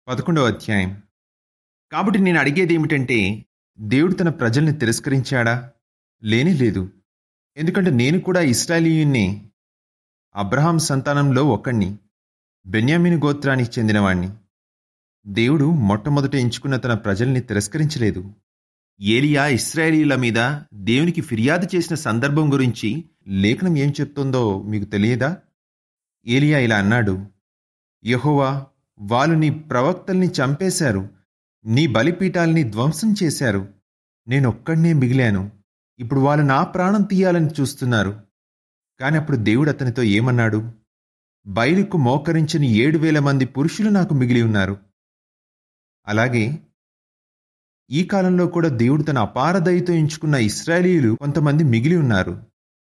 పదకొండవ అధ్యాయం కాబట్టి నేను అడిగేది ఏమిటంటే దేవుడు తన ప్రజల్ని తిరస్కరించాడా లేనే లేదు ఎందుకంటే నేను కూడా ఇస్రాయలీయున్నే అబ్రహాం సంతానంలో ఒకణ్ణి బెన్యామిని గోత్రానికి చెందినవాణ్ణి దేవుడు మొట్టమొదట ఎంచుకున్న తన ప్రజల్ని తిరస్కరించలేదు ఏలియా ఇస్రాయేలీల మీద దేవునికి ఫిర్యాదు చేసిన సందర్భం గురించి లేఖనం ఏం చెప్తుందో మీకు తెలియదా ఏలియా ఇలా అన్నాడు యహోవా వాళ్ళు నీ ప్రవక్తల్ని చంపేశారు నీ బలిపీఠాల్ని ధ్వంసం చేశారు నేనొక్కడనే మిగిలాను ఇప్పుడు వాళ్ళు నా ప్రాణం తీయాలని చూస్తున్నారు కాని అప్పుడు దేవుడు అతనితో ఏమన్నాడు బయలుకు మోకరించని ఏడు వేల మంది పురుషులు నాకు మిగిలి ఉన్నారు అలాగే ఈ కాలంలో కూడా దేవుడు తన అపారదయతో ఎంచుకున్న ఇస్రాయేలీయులు కొంతమంది మిగిలి ఉన్నారు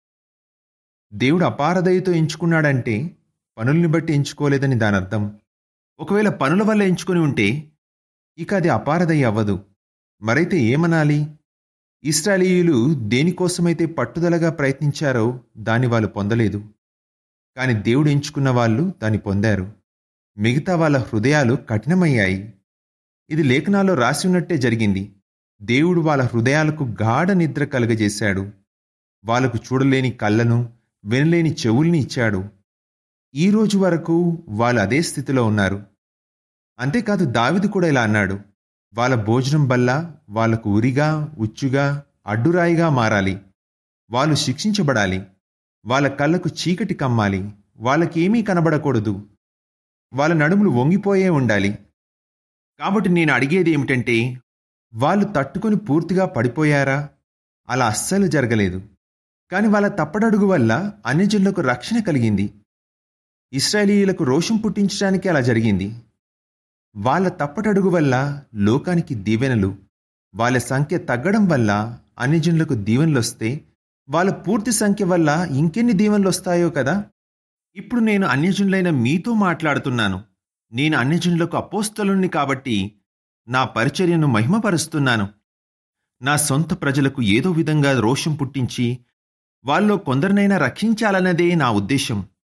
దేవుడు అపారదయతో ఎంచుకున్నాడంటే పనుల్ని బట్టి ఎంచుకోలేదని దాని అర్థం ఒకవేళ పనుల వల్ల ఎంచుకొని ఉంటే ఇక అది అపారదయ్య అవ్వదు మరైతే ఏమనాలి ఇస్రాయేలీయులు దేనికోసమైతే పట్టుదలగా ప్రయత్నించారో దాన్ని వాళ్ళు పొందలేదు కాని దేవుడు ఎంచుకున్న వాళ్ళు దాన్ని పొందారు మిగతా వాళ్ళ హృదయాలు కఠినమయ్యాయి ఇది లేఖనాల్లో రాసి ఉన్నట్టే జరిగింది దేవుడు వాళ్ళ హృదయాలకు గాఢ నిద్ర కలుగజేశాడు వాళ్ళకు చూడలేని కళ్ళను వినలేని చెవుల్ని ఇచ్చాడు ఈ రోజు వరకు వాళ్ళు అదే స్థితిలో ఉన్నారు అంతేకాదు దావిది కూడా ఇలా అన్నాడు వాళ్ళ భోజనం వల్ల వాళ్లకు ఉరిగా ఉచ్చుగా అడ్డురాయిగా మారాలి వాళ్ళు శిక్షించబడాలి వాళ్ళ కళ్ళకు చీకటి కమ్మాలి వాళ్ళకేమీ కనబడకూడదు వాళ్ళ నడుములు వంగిపోయే ఉండాలి కాబట్టి నేను అడిగేది ఏమిటంటే వాళ్ళు తట్టుకొని పూర్తిగా పడిపోయారా అలా అస్సలు జరగలేదు కాని వాళ్ళ తప్పడడుగు వల్ల అన్యజనులకు రక్షణ కలిగింది ఇస్రాయేలీయులకు రోషం పుట్టించడానికి అలా జరిగింది వాళ్ళ తప్పటడుగు వల్ల లోకానికి దీవెనలు వాళ్ళ సంఖ్య తగ్గడం వల్ల అన్యజనులకు దీవెనలొస్తే వాళ్ళ పూర్తి సంఖ్య వల్ల ఇంకెన్ని దీవెనలు వస్తాయో కదా ఇప్పుడు నేను అన్యజనులైన మీతో మాట్లాడుతున్నాను నేను అన్యజనులకు అపోస్తలుణ్ణి కాబట్టి నా పరిచర్యను మహిమపరుస్తున్నాను నా సొంత ప్రజలకు ఏదో విధంగా రోషం పుట్టించి వాళ్ళలో కొందరినైనా రక్షించాలన్నదే నా ఉద్దేశం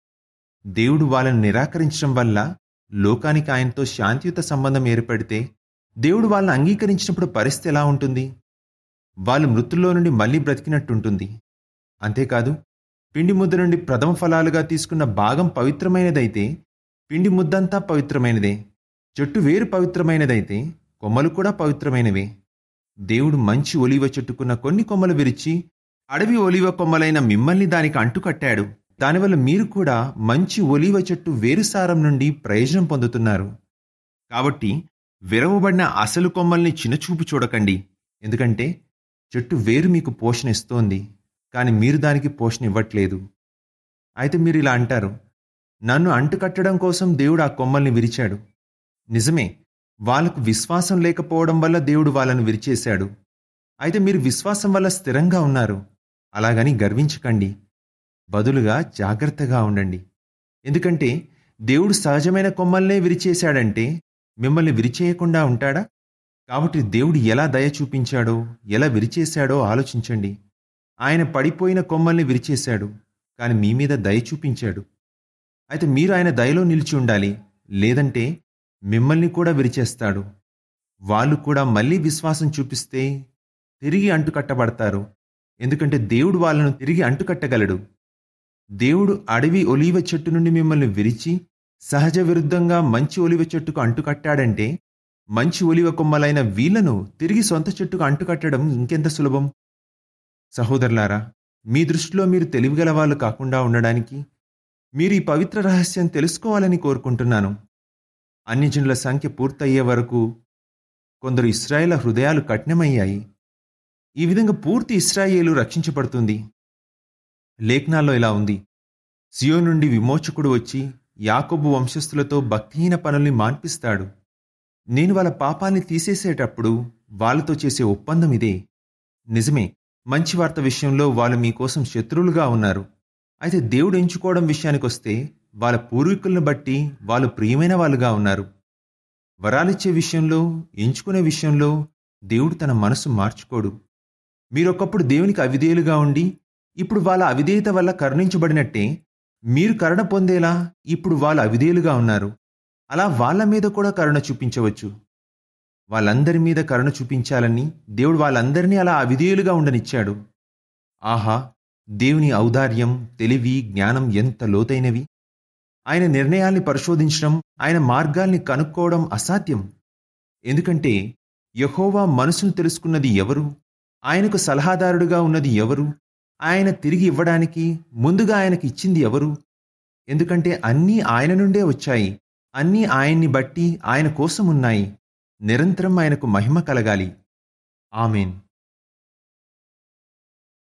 దేవుడు వాళ్ళని నిరాకరించడం వల్ల లోకానికి ఆయనతో శాంతియుత సంబంధం ఏర్పడితే దేవుడు వాళ్ళని అంగీకరించినప్పుడు పరిస్థితి ఎలా ఉంటుంది వాళ్ళు మృతుల్లో నుండి మళ్ళీ బ్రతికినట్టుంటుంది అంతేకాదు పిండి ముద్ద నుండి ప్రథమ ఫలాలుగా తీసుకున్న భాగం పవిత్రమైనదైతే పిండి ముద్దంతా పవిత్రమైనదే చెట్టు వేరు పవిత్రమైనదైతే కొమ్మలు కూడా పవిత్రమైనవే దేవుడు మంచి ఒలివ చెట్టుకున్న కొన్ని కొమ్మలు విరిచి అడవి ఒలివ కొమ్మలైన మిమ్మల్ని దానికి అంటుకట్టాడు దానివల్ల మీరు కూడా మంచి ఒలివ చెట్టు వేరుసారం నుండి ప్రయోజనం పొందుతున్నారు కాబట్టి విరవబడిన అసలు కొమ్మల్ని చిన్నచూపు చూడకండి ఎందుకంటే చెట్టు వేరు మీకు పోషణ ఇస్తోంది కానీ మీరు దానికి పోషణ ఇవ్వట్లేదు అయితే మీరు ఇలా అంటారు నన్ను అంటుకట్టడం కోసం దేవుడు ఆ కొమ్మల్ని విరిచాడు నిజమే వాళ్ళకు విశ్వాసం లేకపోవడం వల్ల దేవుడు వాళ్ళను విరిచేశాడు అయితే మీరు విశ్వాసం వల్ల స్థిరంగా ఉన్నారు అలాగని గర్వించకండి బదులుగా జాగ్రత్తగా ఉండండి ఎందుకంటే దేవుడు సహజమైన కొమ్మల్నే విరిచేశాడంటే మిమ్మల్ని విరిచేయకుండా ఉంటాడా కాబట్టి దేవుడు ఎలా దయ చూపించాడో ఎలా విరిచేశాడో ఆలోచించండి ఆయన పడిపోయిన కొమ్మల్ని విరిచేశాడు కానీ మీ మీద దయ చూపించాడు అయితే మీరు ఆయన దయలో నిలిచి ఉండాలి లేదంటే మిమ్మల్ని కూడా విరిచేస్తాడు వాళ్ళు కూడా మళ్ళీ విశ్వాసం చూపిస్తే తిరిగి అంటుకట్టబడతారు ఎందుకంటే దేవుడు వాళ్ళను తిరిగి అంటుకట్టగలడు దేవుడు అడవి ఒలీవ చెట్టు నుండి మిమ్మల్ని విరిచి సహజ విరుద్ధంగా మంచి ఒలివ చెట్టుకు అంటుకట్టాడంటే మంచి ఒలివ కొమ్మలైన వీళ్లను తిరిగి సొంత చెట్టుకు అంటుకట్టడం ఇంకెంత సులభం సహోదరులారా మీ దృష్టిలో మీరు తెలివిగల వాళ్ళు కాకుండా ఉండడానికి మీరు ఈ పవిత్ర రహస్యం తెలుసుకోవాలని కోరుకుంటున్నాను అన్యజనుల సంఖ్య పూర్తయ్యే వరకు కొందరు ఇస్రాయేల హృదయాలు కఠినమయ్యాయి ఈ విధంగా పూర్తి ఇస్రాయేలు రక్షించబడుతుంది లేఖనాల్లో ఇలా ఉంది సియో నుండి విమోచకుడు వచ్చి యాకోబు వంశస్థులతో భక్తిహీన పనుల్ని మాన్పిస్తాడు నేను వాళ్ళ పాపాల్ని తీసేసేటప్పుడు వాళ్ళతో చేసే ఒప్పందం ఇదే నిజమే మంచి వార్త విషయంలో వాళ్ళు మీకోసం శత్రువులుగా ఉన్నారు అయితే దేవుడు ఎంచుకోవడం విషయానికొస్తే వాళ్ళ పూర్వీకులను బట్టి వాళ్ళు ప్రియమైన వాళ్ళుగా ఉన్నారు వరాలిచ్చే విషయంలో ఎంచుకునే విషయంలో దేవుడు తన మనసు మార్చుకోడు మీరొకప్పుడు దేవునికి అవిధేయులుగా ఉండి ఇప్పుడు వాళ్ళ అవిధేయత వల్ల కరుణించబడినట్టే మీరు కరుణ పొందేలా ఇప్పుడు వాళ్ళు అవిధేయులుగా ఉన్నారు అలా వాళ్ళ మీద కూడా కరుణ చూపించవచ్చు వాళ్ళందరి మీద కరుణ చూపించాలని దేవుడు వాళ్ళందరినీ అలా అవిధేయులుగా ఉండనిచ్చాడు ఆహా దేవుని ఔదార్యం తెలివి జ్ఞానం ఎంత లోతైనవి ఆయన నిర్ణయాల్ని పరిశోధించడం ఆయన మార్గాల్ని కనుక్కోవడం అసాధ్యం ఎందుకంటే యహోవా మనసును తెలుసుకున్నది ఎవరు ఆయనకు సలహాదారుడుగా ఉన్నది ఎవరు ఆయన తిరిగి ఇవ్వడానికి ముందుగా ఆయనకి ఇచ్చింది ఎవరు ఎందుకంటే అన్నీ ఆయన నుండే వచ్చాయి అన్నీ ఆయన్ని బట్టి ఆయన కోసం ఉన్నాయి నిరంతరం ఆయనకు మహిమ కలగాలి ఆమెన్